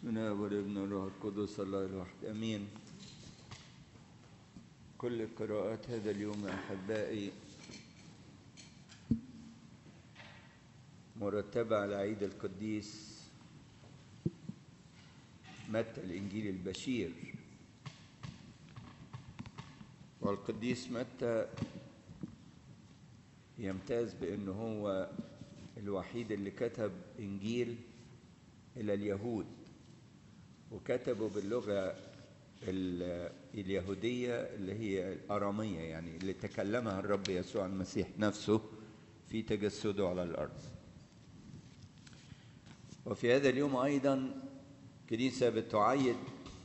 من والابن والروح القدس الله الواحد امين كل قراءات هذا اليوم يا احبائي مرتبه على عيد القديس متى الانجيل البشير والقديس متى يمتاز بانه هو الوحيد اللي كتب انجيل الى اليهود وكتبوا باللغه اليهوديه اللي هي الاراميه يعني اللي تكلمها الرب يسوع المسيح نفسه في تجسده على الارض وفي هذا اليوم ايضا كنيسه بتعيد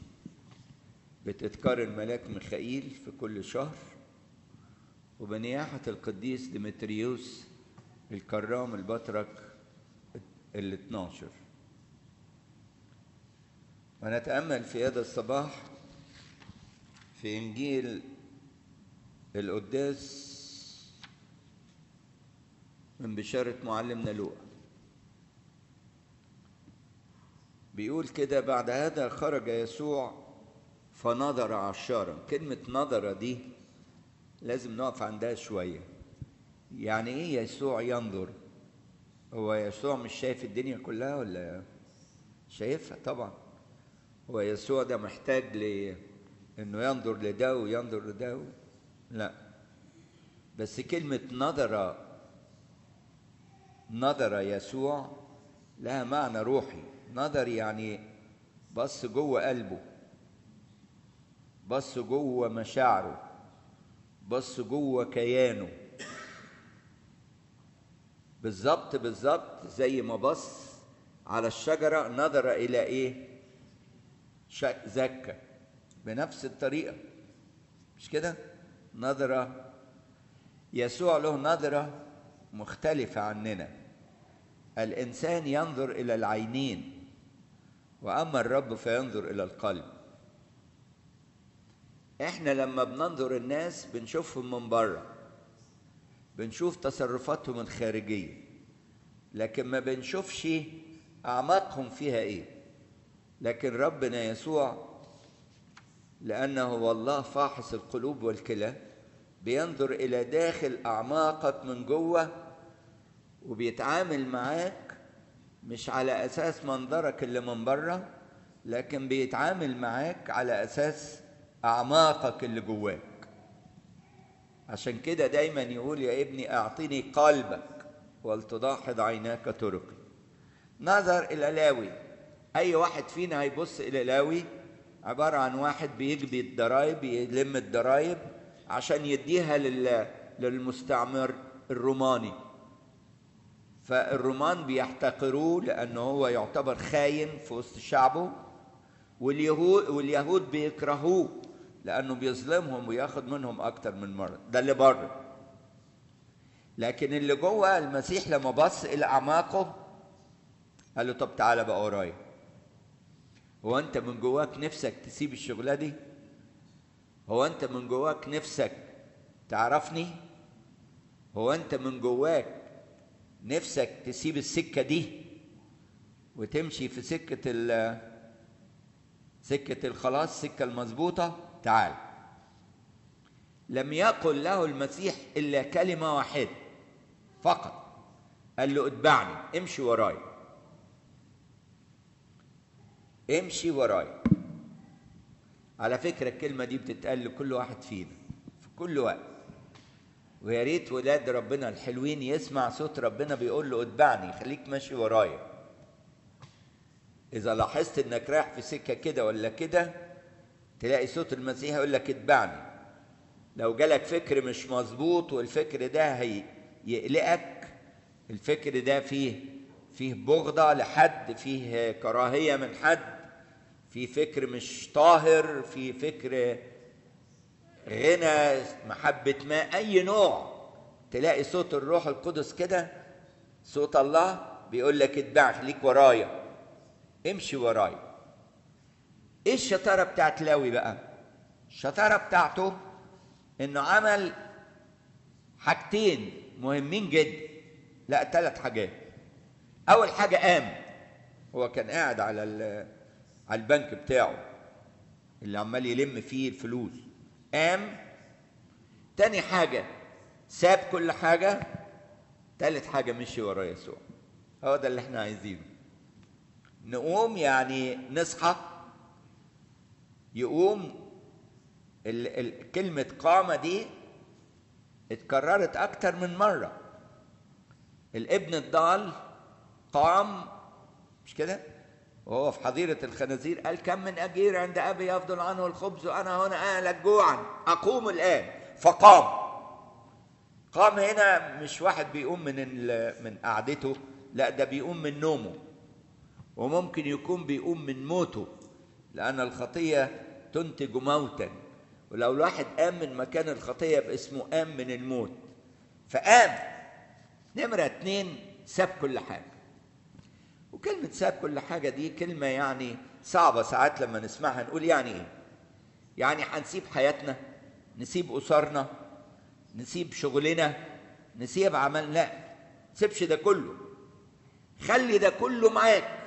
بتذكار الملاك ميخائيل في كل شهر وبنياحة القديس ديمتريوس الكرام البطرك ال 12 ونتأمل في هذا الصباح في إنجيل القداس من بشارة معلمنا لوقا بيقول كده بعد هذا خرج يسوع فنظر عشارا كلمة نظر دي لازم نقف عندها شوية يعني ايه يسوع ينظر هو يسوع مش شايف الدنيا كلها ولا شايفها طبعا هو يسوع ده محتاج ل انه ينظر لده وينظر لده لا بس كلمة نظر نظر يسوع لها معنى روحي نظر يعني بص جوه قلبه بص جوه مشاعره بص جوه كيانه بالظبط بالظبط زي ما بص على الشجرة نظر إلى إيه؟ زكة بنفس الطريقة مش كده؟ نظرة يسوع له نظرة مختلفة عننا الإنسان ينظر إلى العينين وأما الرب فينظر إلى القلب احنا لما بننظر الناس بنشوفهم من بره بنشوف تصرفاتهم الخارجيه لكن ما بنشوفش اعماقهم فيها ايه لكن ربنا يسوع لانه هو الله فاحص القلوب والكلى بينظر الى داخل اعماقك من جوه وبيتعامل معاك مش على اساس منظرك اللي من بره لكن بيتعامل معاك على اساس أعماقك اللي جواك عشان كده دايما يقول يا ابني أعطني قلبك ولتضاحض عيناك طرقي نظر إلى لاوي أي واحد فينا هيبص إلى لاوي عبارة عن واحد بيجبي الضرايب يلم الضرايب عشان يديها للمستعمر الروماني فالرومان بيحتقروه لأنه هو يعتبر خاين في وسط شعبه واليهود واليهود بيكرهوه لانه بيظلمهم وياخد منهم اكتر من مره ده اللي بره لكن اللي جوه المسيح لما بص الى اعماقه قال له طب تعالى بقى ورايا هو انت من جواك نفسك تسيب الشغله دي هو انت من جواك نفسك تعرفني هو انت من جواك نفسك تسيب السكه دي وتمشي في سكه ال سكة الخلاص السكة المظبوطة تعال لم يقل له المسيح إلا كلمة واحدة فقط قال له اتبعني امشي وراي امشي وراي على فكرة الكلمة دي بتتقال لكل واحد فينا في كل وقت ويا ريت ولاد ربنا الحلوين يسمع صوت ربنا بيقول له اتبعني خليك ماشي ورايا إذا لاحظت إنك رايح في سكة كده ولا كده تلاقي صوت المسيح يقول لك اتبعني لو جالك فكر مش مظبوط والفكر ده هيقلقك الفكر ده فيه فيه بغضة لحد فيه كراهية من حد في فكر مش طاهر في فكر غنى محبة ما أي نوع تلاقي صوت الروح القدس كده صوت الله بيقول لك اتبع خليك ورايا امشي ورايا ايه الشطاره بتاعت لاوي بقى الشطاره بتاعته انه عمل حاجتين مهمين جدا لا ثلاث حاجات اول حاجه قام هو كان قاعد على على البنك بتاعه اللي عمال يلم فيه الفلوس قام تاني حاجة ساب كل حاجة تالت حاجة مشي ورا يسوع هو ده اللي احنا عايزينه نقوم يعني نصحى يقوم ال ال كلمة قامة دي اتكررت أكتر من مرة الابن الضال قام مش كده؟ وهو في حظيرة الخنازير قال كم من أجير عند أبي يفضل عنه الخبز وأنا هنا أهلك جوعا أقوم الآن فقام قام هنا مش واحد بيقوم من من قعدته لا ده بيقوم من نومه وممكن يكون بيقوم من موته لأن الخطية تنتج موتا ولو الواحد قام من مكان الخطية باسمه قام من الموت فقام نمرة اتنين ساب كل حاجة وكلمة ساب كل حاجة دي كلمة يعني صعبة ساعات لما نسمعها نقول يعني ايه يعني هنسيب حياتنا نسيب أسرنا نسيب شغلنا نسيب عمل لا سيبش ده كله خلي ده كله معاك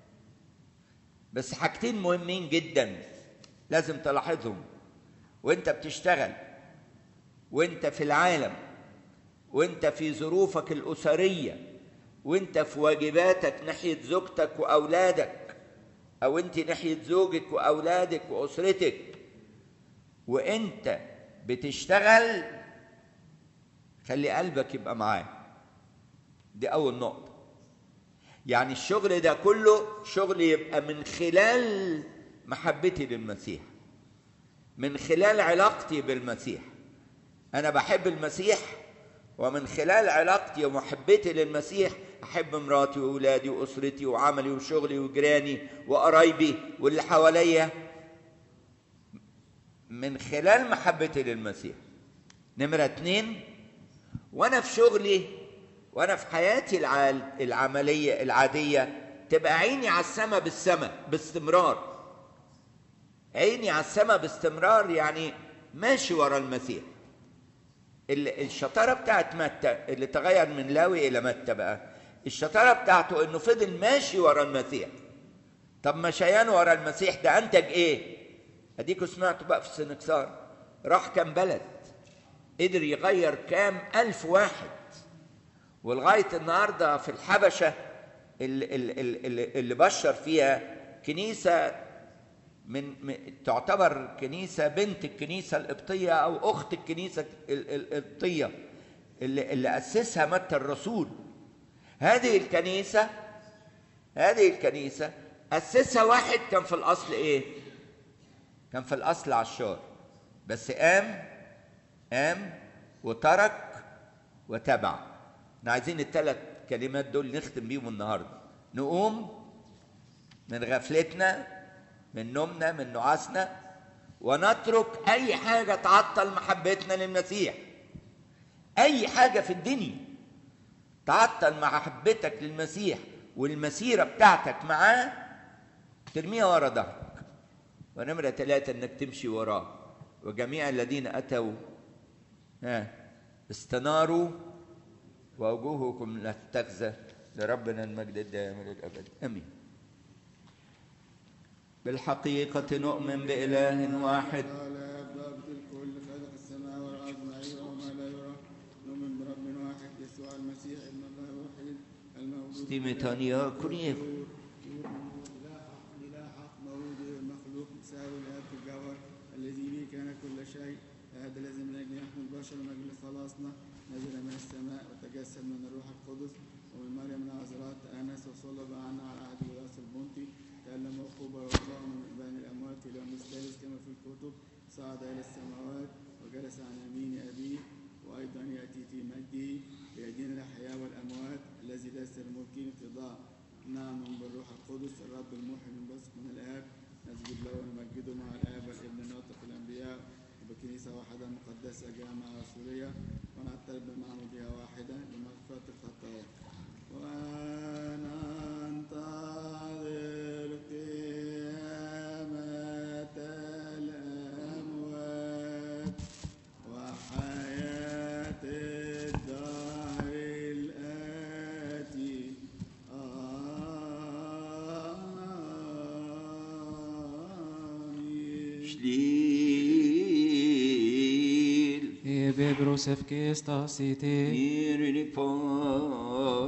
بس حاجتين مهمين جدا لازم تلاحظهم وانت بتشتغل وانت في العالم وانت في ظروفك الأسرية وانت في واجباتك ناحية زوجتك وأولادك أو انت ناحية زوجك وأولادك وأسرتك وانت بتشتغل خلي قلبك يبقى معاه دي أول نقطة يعني الشغل ده كله شغل يبقى من خلال محبتي للمسيح من خلال علاقتي بالمسيح أنا بحب المسيح ومن خلال علاقتي ومحبتي للمسيح أحب مراتي وأولادي وأسرتي وعملي وشغلي وجيراني وقرايبي واللي حواليا من خلال محبتي للمسيح نمرة اتنين وأنا في شغلي وأنا في حياتي العملية العادية تبقى عيني على السماء بالسماء باستمرار عيني على السماء باستمرار يعني ماشي ورا المسيح الشطاره بتاعت متى اللي تغير من لاوي الى متى بقى الشطاره بتاعته انه فضل ماشي ورا المسيح طب مشيان ورا المسيح ده انتج ايه اديكوا سمعتوا بقى في السنكسار راح كام بلد قدر يغير كام الف واحد ولغايه النهارده في الحبشه اللي, اللي, اللي بشر فيها كنيسه من تعتبر كنيسه بنت الكنيسه القبطيه او اخت الكنيسه القبطيه اللي, اللي اسسها متى الرسول هذه الكنيسه هذه الكنيسه اسسها واحد كان في الاصل ايه كان في الاصل عشار بس قام قام وترك وتبع احنا عايزين الثلاث كلمات دول نختم بيهم النهارده نقوم من غفلتنا من نومنا من نعاسنا ونترك اي حاجه تعطل محبتنا للمسيح اي حاجه في الدنيا تعطل محبتك للمسيح والمسيره بتاعتك معاه ترميها ورا ظهرك ونمره ثلاثه انك تمشي وراه وجميع الذين اتوا ها استناروا ووجوهكم لا تخزى لربنا المجد الدائم للابد امين بالحقيقة نؤمن بإله واحد الكل خالق السماء والأرض ما يرى وما لا يرى نؤمن برب واحد يسوع المسيح ابن الله الوحيد المولود ستيمتانيا كوريف لا حق لا حق مولود مخلوق مساوي الآب في الجوهر الذي به كان كل شيء هذا الذي من أجل نحن البشر من أجل خلاصنا نزل من السماء وتجسد من الروح القدس ومن مريم من العذراء تأنس وصلب عنا على عهد وراس البنطي تألم وقوبة وقام من بين الأموات في اليوم الثالث كما في الكتب صعد إلى السماوات وجلس عن يمين أبيه وأيضا يأتي في مجده ليدين الأحياء والأموات الذي ليس الملكين ابتضاء نعم بالروح القدس الرب المحيي من بثق من الآب نسجد له ونمجده مع الآب والابن الناطق الأنبياء وبكنيسة واحدة مقدسة جامعة رسولية ونعترف بمعمودية واحدة لمغفرة الخطايا وننتظر قيامة الأموات وحياة الدهر الآتي Schliel. Ebe brosef que estas ite. Irili